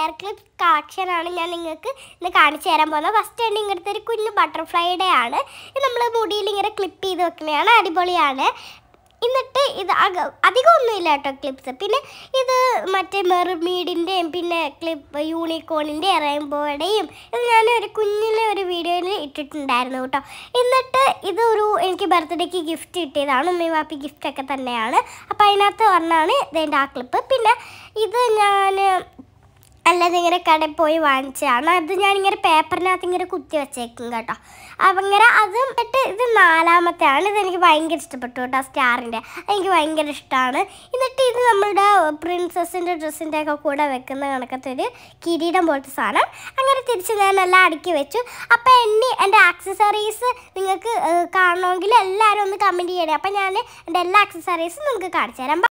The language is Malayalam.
ഹെയർ ക്ലിപ്പ് കളക്ഷനാണ് ഞാൻ നിങ്ങൾക്ക് ഇന്ന് കാണിച്ചു തരാൻ പോകുന്നത് ഫസ്റ്റ് തന്നെ ഇങ്ങനത്തെ ഒരു കുഞ്ഞു ബട്ടർഫ്ലൈയുടെ ആണ് ഇത് നമ്മൾ മുടിയിൽ ഇങ്ങനെ ക്ലിപ്പ് ചെയ്ത് വെക്കുന്നതാണ് അടിപൊളിയാണ് എന്നിട്ട് ഇത് അക അധികം ഒന്നുമില്ല കേട്ടോ ക്ലിപ്സ് പിന്നെ ഇത് മറ്റേ മെർമീഡിൻ്റെയും പിന്നെ ക്ലിപ്പ് യൂണിക്കോണിൻ്റെ റെയിൻബോയുടെയും ഇത് ഞാൻ ഒരു കുഞ്ഞിലെ ഒരു വീഡിയോയിൽ ഇട്ടിട്ടുണ്ടായിരുന്നു കേട്ടോ എന്നിട്ട് ഇത് ഒരു എനിക്ക് ബർത്ത്ഡേക്ക് ഗിഫ്റ്റ് കിട്ടിയതാണ് ഉമ്മി വാപ്പി ഗിഫ്റ്റ് ഒക്കെ തന്നെയാണ് അപ്പോൾ അതിനകത്ത് പറഞ്ഞാണ് ഇതിൻ്റെ ആ ക്ലിപ്പ് പിന്നെ ഇത് ഞാൻ അല്ലാതെ ഇങ്ങനെ കടയിൽ പോയി വാങ്ങിച്ചതാണ് അത് ഞാനിങ്ങനെ പേപ്പറിനകത്ത് ഇങ്ങനെ കുത്തി വെച്ചേക്കും കേട്ടോ അപ്പം ഇങ്ങനെ അത് എന്നിട്ട് ഇത് നാലാമത്തെയാണ് ഇത് എനിക്ക് ഭയങ്കര ഇഷ്ടപ്പെട്ടു കേട്ടോ സ്റ്റാറിൻ്റെ എനിക്ക് ഭയങ്കര ഇഷ്ടമാണ് എന്നിട്ട് ഇത് നമ്മുടെ പ്രിൻസസിൻ്റെ ഡ്രസ്സിൻ്റെ ഒക്കെ കൂടെ വെക്കുന്ന കണക്കത്തെ ഒരു കിരീടം പോലത്തെ സാധനം അങ്ങനെ തിരിച്ച് ഞാൻ എല്ലാം അടുക്കി വെച്ചു അപ്പോൾ എന്നെ എൻ്റെ ആക്സസറീസ് നിങ്ങൾക്ക് ഏഹ്, കാണണമെങ്കിൽ എല്ലാവരും ഒന്ന് കമൻറ്റ് ചെയ്യണേ അപ്പം ഞാൻ എൻ്റെ എല്ലാ ആക്സസറീസും നിങ്ങൾക്ക് കാണിച്ചു തരാം